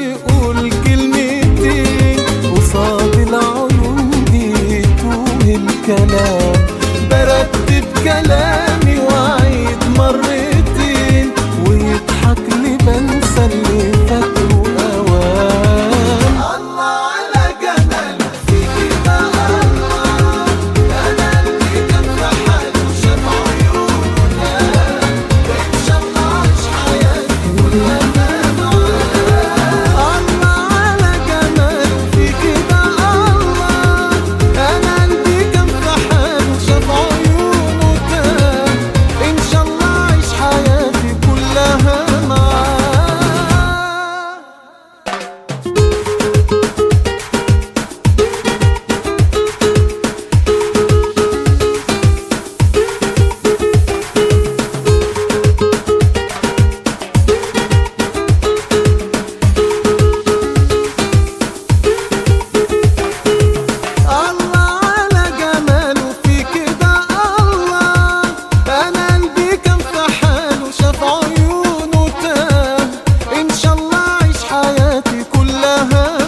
يقول كلمتين قصاد العيون دي يتوه الكلام برتب كلامي واعيد مرتين ويضحك لي بنسى اللي فاته اوام الله على جمال فيكي بقى الله انا اللي كان في حاله شاف عيونه وان شاء الله اعيش حياتي كلها معاه الله على جمال فيكي بقى الله انا قلبي كان في حاله شاف عيونه تاه ان شاء الله اعيش حياتي كلها معاه الله على جماله في كده الله انا قلبي كان في حاله شاف عيونه تاه ان شاء الله اعيش حياتي كلها